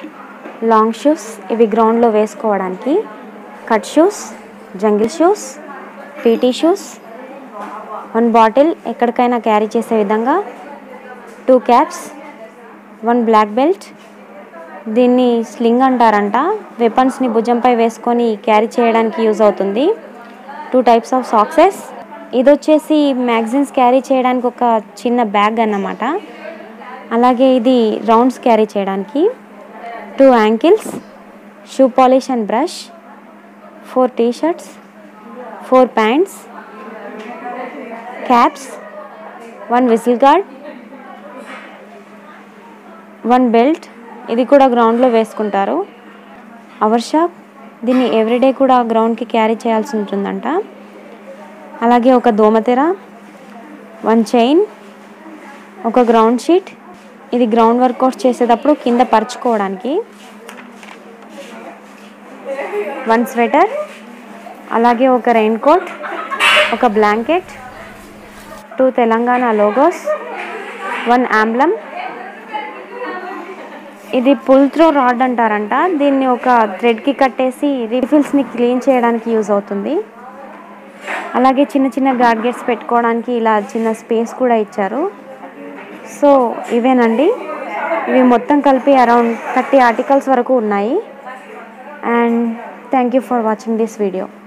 long shoes ఇవి గ్రౌండ్లో వేసుకోవడానికి cut shoes jungle shoes PT shoes one bottle ఎక్కడికైనా క్యారీ చేసే విధంగా two caps one black belt దీన్ని స్లింగ్ అంటారంట వెపన్స్ని భుజంపై వేసుకొని క్యారీ చేయడానికి యూజ్ అవుతుంది టూ టైప్స్ ఆఫ్ సాక్సెస్ ఇది వచ్చేసి మ్యాగజైన్స్ క్యారీ చేయడానికి ఒక చిన్న బ్యాగ్ అన్నమాట అలాగే ఇది రౌండ్స్ క్యారీ చేయడానికి two ankles shoe polish and brush four T shirts four pants caps one whistle guard one belt ఇది కూడా గ్రౌండ్లో వేసుకుంటారు అవర్ షాప్ దీన్ని ఎవ్రీడే కూడా గ్రౌండ్కి క్యారీ చేయాల్సి ఉంటుందంట అలాగే ఒక దోమతెర వన్ చైన్ ఒక గ్రౌండ్ షీట్ ఇది గ్రౌండ్ వర్కౌట్ చేసేటప్పుడు కింద పరుచుకోవడానికి వన్ స్వెటర్ అలాగే ఒక రెయిన్ కోట్ ఒక blanket two Telangana logos one emblem ఇది పుల్ త్రో రాడ్ అంటారంట దీన్ని ఒక థ్రెడ్కి కట్టేసి రీఫిల్స్ని క్లీన్ చేయడానికి యూజ్ అవుతుంది అలాగే చిన్న చిన్న గాడ్గెట్స్ పెట్టుకోవడానికి ఇలా చిన్న స్పేస్ కూడా ఇచ్చారు సో ఇవేనండి ఇవి మొత్తం కలిపి అరౌండ్ థర్టీ ఆర్టికల్స్ వరకు ఉన్నాయి and thank you for watching this video